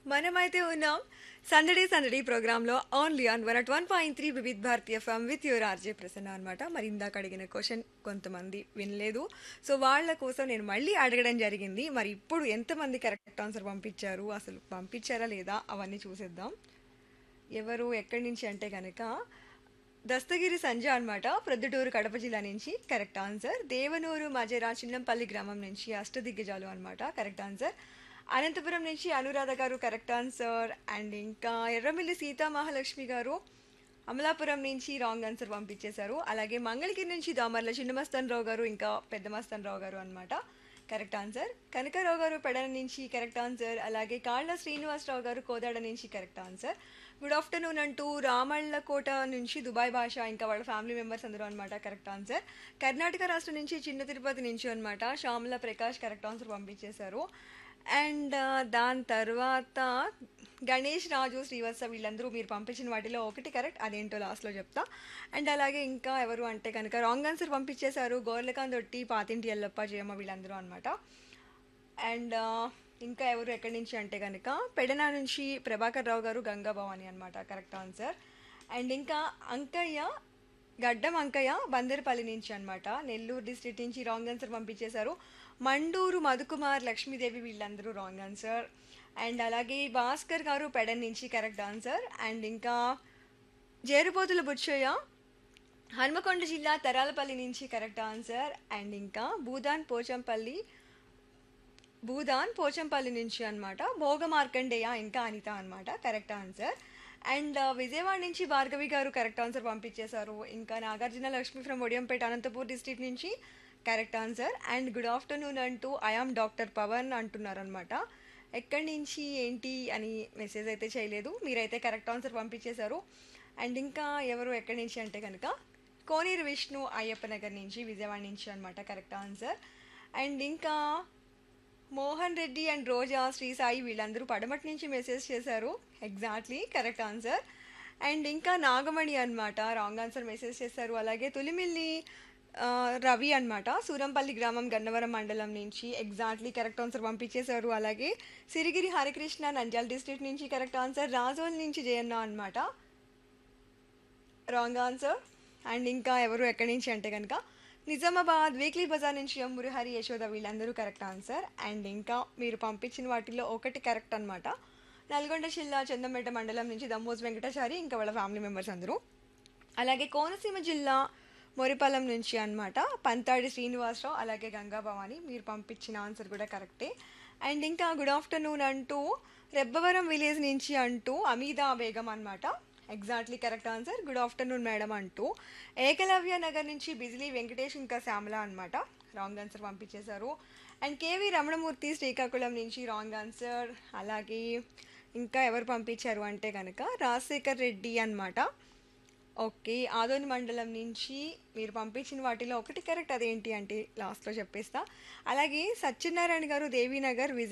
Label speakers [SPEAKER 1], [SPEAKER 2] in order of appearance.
[SPEAKER 1] మనమైతే ఉన్నాం సందడి సందడి ప్రోగ్రాంలో only on one at one point three Vividh Bharati FM with your RJ Prasanna అనమాట మరి ఇందాక అడిగిన క్వశ్చన్ కొంతమంది వినలేదు సో వాళ్ళ కోసం నేను మళ్ళీ అడగడం జరిగింది మరి ఇప్పుడు ఎంతమంది కరెక్ట్ ఆన్సర్ పంపించారు అసలు పంపించారా లేదా అవన్నీ చూసేద్దాం ఎవరు ఎక్కడి నుంచి అంటే కనుక దస్తగిరి సంజ అనమాట ప్రొద్దుటూరు కడప జిల్లా నుంచి కరెక్ట్ ఆన్సర్ దేవనూరు మజరా చిన్నంపల్లి గ్రామం నుంచి అష్టదిగ్గజాలు అనమాట కరెక్ట్ ఆన్సర్ అనంతపురం నుంచి అనురాధ గారు కరెక్ట్ ఆన్సర్ అండ్ ఇంకా ఎర్రమిల్లి సీతా మహాలక్ష్మి గారు అమలాపురం నుంచి రాంగ్ ఆన్సర్ పంపించేశారు అలాగే మంగళగిరి నుంచి దామర్ల చిన్నమస్తన్ రావు గారు ఇంకా పెద్ద మస్తన్ రావు గారు అనమాట కరెక్ట్ ఆన్సర్ కనకరావు గారు పెడన నుంచి కరెక్ట్ ఆన్సర్ అలాగే కాళ్ళ శ్రీనివాసరావు గారు కోదాడ నుంచి కరెక్ట్ ఆన్సర్ గుడ్ ఆఫ్టర్నూన్ అంటూ రామళ్ళకోట నుంచి దుబాయ్ భాష ఇంకా వాళ్ళ ఫ్యామిలీ మెంబర్స్ అందరూ అనమాట కరెక్ట్ ఆన్సర్ కర్ణాటక రాష్ట్రం నుంచి చిన్న తిరుపతి నుంచి అనమాట శ్యామల ప్రకాష్ కరెక్ట్ ఆన్సర్ పంపించేశారు అండ్ దాని తర్వాత గణేష్ రాజు శ్రీవత్స వీళ్ళందరూ మీరు పంపించిన వాటిలో ఒకటి కరెక్ట్ అదేంటో లాస్ట్లో చెప్తా అండ్ అలాగే ఇంకా ఎవరు అంటే కనుక రాంగ్ ఆన్సర్ పంపించేశారు గోర్లకాంత్ ఒట్టి పాతింటి ఎల్లప్ప జయమ్మ వీళ్ళందరూ అనమాట అండ్ ఇంకా ఎవరు ఎక్కడి నుంచి అంటే కనుక పెడనా నుంచి ప్రభాకర్ రావు గారు గంగా భవాని అనమాట కరెక్ట్ ఆన్సర్ అండ్ ఇంకా అంకయ్య గడ్డం అంకయ్య బందర్పల్లి నుంచి అనమాట నెల్లూరు డిస్ట్రిక్ట్ నుంచి రాంగ్ ఆన్సర్ పంపించేశారు మండూరు మధుకుమార్ లక్ష్మీదేవి వీళ్ళందరూ రాంగ్ ఆన్సర్ అండ్ అలాగే భాస్కర్ గారు పెడన్ నుంచి కరెక్ట్ ఆన్సర్ అండ్ ఇంకా జేరుపోతుల బుచ్చయ్య హనుమకొండ జిల్లా తరాలపల్లి నుంచి కరెక్ట్ ఆన్సర్ అండ్ ఇంకా భూదాన్ పోచంపల్లి భూదాన్ పోచంపల్లి నుంచి అనమాట భోగ మార్కండేయ ఇంకా అనిత అనమాట కరెక్ట్ ఆన్సర్ అండ్ విజయవాడ నుంచి భార్గవి గారు కరెక్ట్ ఆన్సర్ పంపించేశారు ఇంకా నాగార్జున లక్ష్మి ఫ్రమ్ ఒడియంపేట అనంతపూర్ డిస్ట్రిక్ట్ నుంచి correct answer and good afternoon అంటూ ఐఆమ్ డాక్టర్ పవన్ అంటున్నారనమాట ఎక్కడి నుంచి ఏంటి అని మెసేజ్ అయితే చేయలేదు మీరైతే కరెక్ట్ ఆన్సర్ పంపించేశారు అండ్ ఇంకా ఎవరు ఎక్కడి నుంచి అంటే కనుక కోనేరు విష్ణు అయ్యప్ప నగర్ నుంచి విజయవాడ నుంచి అనమాట కరెక్ట్ ఆన్సర్ అండ్ ఇంకా మోహన్ రెడ్డి అండ్ రోజా శ్రీ సాయి వీళ్ళందరూ పడమటి నుంచి మెసేజ్ చేశారు ఎగ్జాక్ట్లీ కరెక్ట్ ఆన్సర్ అండ్ ఇంకా నాగమణి అనమాట రాంగ్ ఆన్సర్ మెసేజ్ చేశారు అలాగే తొలిమిల్లి ఆ, రవి అనమాట సూరంపల్లి గ్రామం గన్నవరం మండలం నుంచి ఎగ్జాక్ట్లీ కరెక్ట్ ఆన్సర్ పంపించేశారు అలాగే సిరిగిరి హరికృష్ణ నంద్యాల డిస్ట్రిక్ట్ నుంచి కరెక్ట్ ఆన్సర్ రాజోల్ నుంచి జయన్న అనమాట రాంగ్ ఆన్సర్ అండ్ ఇంకా ఎవరు ఎక్కడి నుంచి అంటే కనుక నిజామాబాద్ వీక్లీ బజార్ నుంచి ఎం మురహరి యశోద వీళ్ళందరూ కరెక్ట్ ఆన్సర్ అండ్ ఇంకా మీరు పంపించిన వాటిలో ఒకటి కరెక్ట్ అనమాట నల్గొండ జిల్లా చందంపేట మండలం నుంచి దమ్మోజ్ వెంకటాచారి ఇంకా వాళ్ళ ఫ్యామిలీ మెంబర్స్ అందరూ అలాగే కోనసీమ జిల్లా మొరిపాలెం నుంచి అన్నమాట పంతాడి శ్రీనివాసరావు అలాగే గంగా భవాని మీరు పంపించిన ఆన్సర్ కూడా కరెక్టే అండ్ ఇంకా గుడ్ ఆఫ్టర్నూన్ అంటూ రెబ్బవరం విలేజ్ నుంచి అంటూ అమీదా బేగం అనమాట exactly correct answer good afternoon madam అంటూ ఏకలవ్య నగర్ నుంచి బిజిలీ వెంకటేష్ ఇంకా శ్యామల అనమాట రాంగ్ ఆన్సర్ పంపించేశారు అండ్ కేవీ రమణమూర్తి శ్రీకాకుళం నుంచి రాంగ్ ఆన్సర్ అలాగే ఇంకా ఎవరు పంపించారు అంటే కనుక రాజశేఖర్ రెడ్డి అన్నమాట ఓకే ఆదోని మండలం నుంచి మీరు పంపించిన వాటిలో ఒకటి కరెక్ట్ అదేంటి అంటే లాస్ట్లో చెప్పేస్తా అలాగే సత్యనారాయణ గారు దేవీనగర్ విజయ్